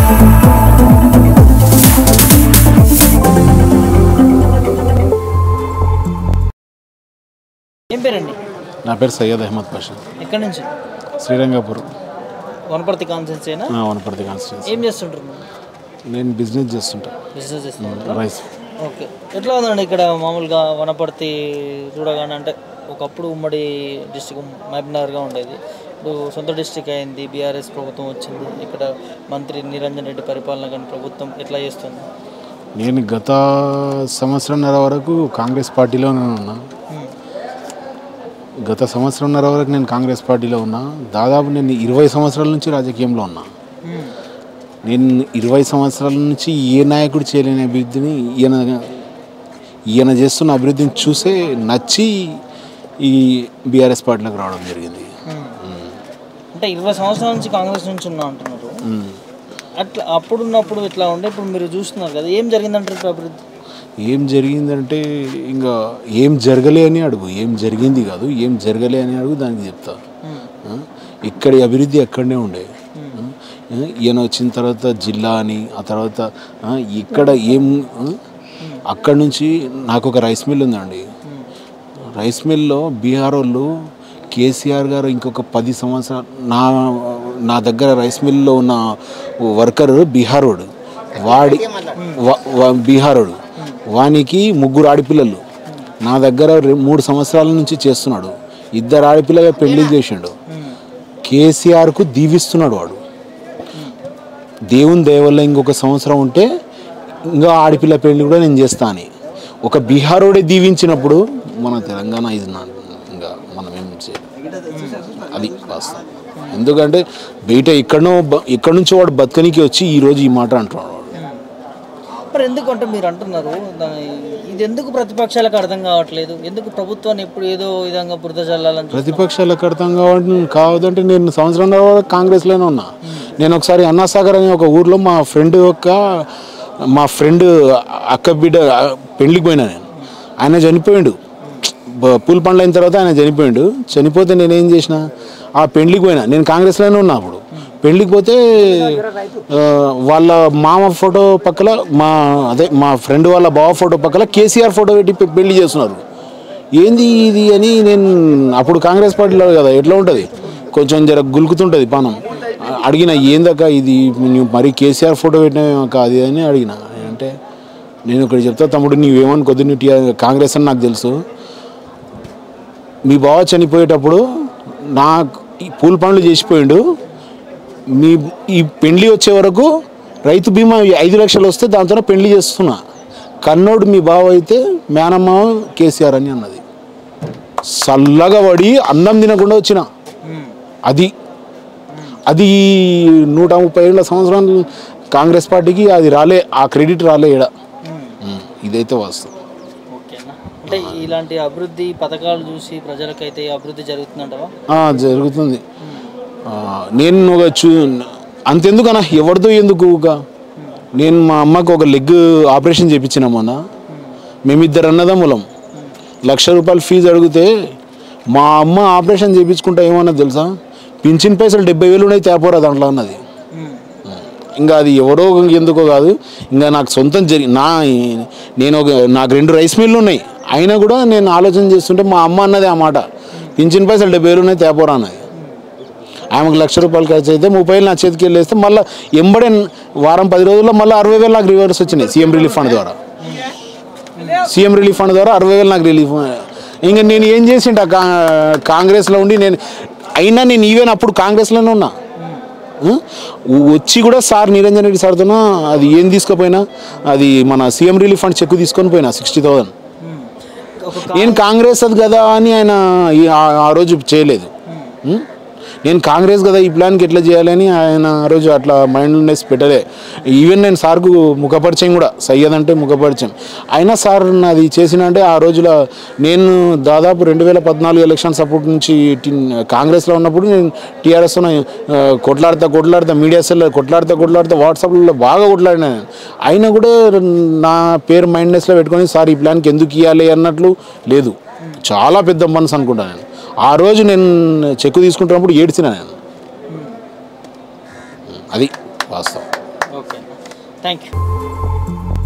ఏం పేరండి నా పేరు సయ్యద్ అహ్మద్ పాషా ఎక్కడి నుంచి శ్రీరంగపూర్ వనపర్తి కాన్సెన్సేనా ఆ, వనపర్తి కాన్స్టిట్యూన్సీ ఏం చేస్తుంటారు మీరు? నేను బిజినెస్ చేస్తుంటా బిజినెస్ చేస్తుంటారా రైస్ ఓకే ఎట్లా ఉందండి ఇక్కడ మామూలుగా వనపర్తి చూడగానే అంటే ఒకప్పుడు ఉమ్మడి డిస్టిక్ మహబూబ్నగర్గా ఉండేది ఇప్పుడు సొంత డిస్టిక్ అయింది బీఆర్ఎస్ ప్రభుత్వం వచ్చింది ఇక్కడ మంత్రి నిరంజన్ రెడ్డి పరిపాలన కానీ ప్రభుత్వం ఎట్లా చేస్తుంది నేను గత సంవత్సరంన్నర వరకు కాంగ్రెస్ పార్టీలోనే ఉన్నా ఉమ్, గత సంవత్సరంన్నర వరకు నేను కాంగ్రెస్ పార్టీలో ఉన్నా దాదాపు నేను ఇరవై సంవత్సరాల నుంచి రాజకీయంలో ఉన్నా ఉమ్, నేను ఇరవై సంవత్సరాల నుంచి ఏ నాయకుడు చేయలేని అభివృద్ధిని ఈయన ఈయన చేస్తున్న అభివృద్ధిని చూసే నచ్చి ఈ బీఆర్ఎస్ పార్టీలోకి రావడం జరిగింది ఉమ్. అంటే ఇరవై సంవత్సరాల నుంచి కాంగ్రెస్ నుంచి ఉన్నా అంటున్నారు మ్మ్. అట్లా అప్పుడున్నప్పుడు ఇట్లా ఉండే ఇప్పుడు మీరు చూస్తున్నారు కదా ఏం జరిగిందంటారు ఇప్పుడు అభివృద్ధి ఏం జరిగిందంటే ఇంకా ఏం జరగలే అని అడుగు ఏం జరిగింది కాదు ఏం జరగలే అని అడుగు దానికి చెప్తా ఉమ్, ఆ? ఇక్కడి అభివృద్ధి అక్కడనే ఉండే ఆ? ఈయన వచ్చిన తర్వాత జిల్లా అని ఆ తర్వాత ఆ, ఇక్కడ ఏం ఆ? అక్కడ నుంచి నాకు ఒక రైస్ మిల్ ఉందండి రైస్ మిల్లో బీహార్ వాళ్ళు కేసీఆర్ గారు ఇంకొక పది సంవత్సరాలు నా నా దగ్గర రైస్ మిల్లో ఉన్న వర్కర్ బీహారోడు వాడి వా- వా- బీహారోడు వానికి ముగ్గురు ఆడపిల్లలు నా దగ్గర రె- మూడు సంవత్సరాల నుంచి చేస్తున్నాడు ఇద్దరు ఆడపిల్లగా పెళ్లి చేసిండు ఉమ్, కేసీఆర్కు దీవిస్తున్నాడు వాడు దేవుని దయ వల్ల ఇంకొక సంవత్సరం ఉంటే ఇంకా ఆడపిల్ల పెళ్లి కూడా నేను చేస్తా అని ఒక బీహారోడే దీవించినప్పుడు మన తెలంగాణ ఇది నా ఇంకా మనం ఏం చేయాలి అది వాస్తవం ఎందుకంటే బయట ఎక్కడనో బ- ఎక్కడి నుంచో వాడు బతకనికి వచ్చి ఈరోజు ఈ మాట అంటున్నాడు వాడు మరి ఎందుకు అంటే మీరు అంటున్నారు దాని ఇది ఎందుకు ప్రతిపక్షాలకు అర్థం కావట్లేదు ఎందుకు ప్రభుత్వాన్ని ఎప్పుడు ఏదో విధంగా బురద చల్లాలని చూ- ప్రతిపక్షాలకు అర్థం కావడం కావద్దంటే నేను సంవత్సరం కాంగ్రెస్లోనే ఉన్నా నేను ఒకసారి అన్నాసాగర్ అనే ఒక ఊర్లో మా ఫ్రెండ్ యొక్క మా ఫ్రెండ్ అక్క బిడ్డ పెళ్లికి పోయినా నేను ఆయన చనిపోయిండు బ- పూల పండ్లు అయిన తర్వాత ఆయన చనిపోయిండు చనిపోతే నేను ఏం చేసిన ఆ పెళ్లికి పోయినా నేను కాంగ్రెస్లోనే ఉన్నా అప్పుడు పెళ్లికి పోతే ఆ, వాళ్ళ మామ ఫోటో పక్కల మా అదే మా ఫ్రెండ్ వాళ్ళ బావ ఫోటో పక్కల కేసీఆర్ ఫోటో పెట్టి పె- పెళ్లి చేస్తున్నారు ఏంది ఇది అని నేను అప్పుడు కాంగ్రెస్ పార్టీలో కదా ఎట్లా ఉంటుంది కొంచెం జర గులుకుతుంటుంది పానం ఆ, అడిగిన ఏందక్క ఇది నువ్వు మరి కేసీఆర్ ఫోటో పెట్టినాక అది అని అడిగిన అంటే నేను ఇక్కడ చెప్తా తమ్ముడు నీవేమని కొద్ది నువ్వు టీ- కాంగ్రెస్ అని నాకు తెలుసు మీ బావ చనిపోయేటప్పుడు నాకు ఈ పూల పండ్లు చేసిపోయిండు మీ ఈ పెళ్లి వచ్చే వరకు రైతు బీమా ఐదు లక్షలు వస్తే దాంతో పెళ్లి చేస్తున్నా కన్నోడు మీ బావ అయితే మేనమ్మ కేసీఆర్ అని అన్నది చల్లగా పడి అన్నం తినకుండా వచ్చిన ఉమ్, అది అది నూట ముప్పై ఏళ్ళ సంవత్సరం కాంగ్రెస్ పార్టీకి అది రాలే ఆ క్రెడిట్ రాలే ఈడ ఉమ్, ఇదైతే వాస్తవం ఓకేనా అంటే ఇలాంటి అభివృద్ధి పథకాలు చూసి ప్రజలకైతే అభివృద్ధి జరుగుతుందంటావా ఆ, జరుగుతుంది ఆ, నేను ఒక చూ అంతెందుకన్నా ఎవరితో ఎందుకు ఊక? నేను మా అమ్మకు ఒక లెగ్ ఆపరేషన్ చేయించిన మొన్న మేమిద్దరు అన్నదమ్ములం లక్ష రూపాయలు ఫీజు అడిగితే మా అమ్మ ఆపరేషన్ చేయించుకుంటా ఏమన్నా తెలుసా పింఛన్ పైసలు డెబ్బై వేలు ఉన్నాయి తేపోరా దాంట్లో అన్నది ఉమ్, ఇంకా అది ఎవరో ఎందుకో కాదు ఇంకా నాకు సొంతం జరి నా నేను ఒక నాకు రెండు రైస్ మిల్లు ఉన్నాయి అయినా కూడా నేను ఆలోచన చేస్తుంటే మా అమ్మ అన్నది ఆ మాట పింఛన్ పైసలు డెబ్బై వేలు ఉన్నాయి తేపోరా అన్నది ఆమెకు లక్ష రూపాయలు ఖర్చు అయితే ముప్పై వేలు నా చేతికి వెళ్ళేస్తే మళ్ళీ ఎంబడే వారం పది రోజుల్లో మళ్ళీ అరవై వేలు నాకు రివర్స్ వచ్చినాయి సీఎం రిలీఫ్ ఫండ్ ద్వారా సీఎం రిలీఫ్ ఫండ్ ద్వారా అరవై వేలు నాకు రిలీఫ్ ఇంకా నేను ఏం చేసింట కాంగ్రెస్లో ఉండి నేను అయినా నేను ఈవెన్ అప్పుడు కాంగ్రెస్లోనే ఉన్నా ఆ? వచ్చి కూడా సార్ నిరంజన్ రెడ్డి సార్తో అది ఏం తీసుకుపోయినా అది మన సీఎం రిలీఫ్ ఫండ్ చెక్ తీసుకొని పోయినా సిక్స్టీ థౌసండ్ ఉమ్. ఒక నేను కాంగ్రెస్ అది కదా అని ఆయన ఈ- ఆ- ఆ రోజు చేయలేదు ఉం? నేను కాంగ్రెస్ కదా ఈ ప్లాన్కి ఎట్లా చేయాలని ఆయన ఆ రోజు అట్లా మైండ్నెస్ పెట్టలే ఈవెన్ నేను సార్కు ముఖపరిచయం కూడా సయ్యద్ అంటే ముఖపరిచయం అయినా సార్ నాది చేసిన అంటే ఆ రోజుల నేను దాదాపు రెండు వేల పద్నాలుగు ఎలక్షన్స్ అప్పటి నుంచి టి- కాంగ్రెస్లో ఉన్నప్పుడు నేను టీఆర్ఎస్తో కొట్లాడతా కొట్లాడతా మీడియా సెల్ కొట్లాడతా కొట్లాడతా వాట్సాప్లో బాగా కొట్లాడినా నేను అయినా కూడా నా పేరు మైండ్నెస్లో పెట్టుకొని సార్ ఈ ప్లాన్కి ఎందుకు ఇవ్వాలి అన్నట్లు లేదు చాలా పెద్ద మనసు అనుకుంటా నేను ఆ రోజు నేను చెక్కు తీసుకుంటున్నప్పుడు ఏడ్చిన నేను అది వాస్తవం ఓకే థ్యాంక్ యూ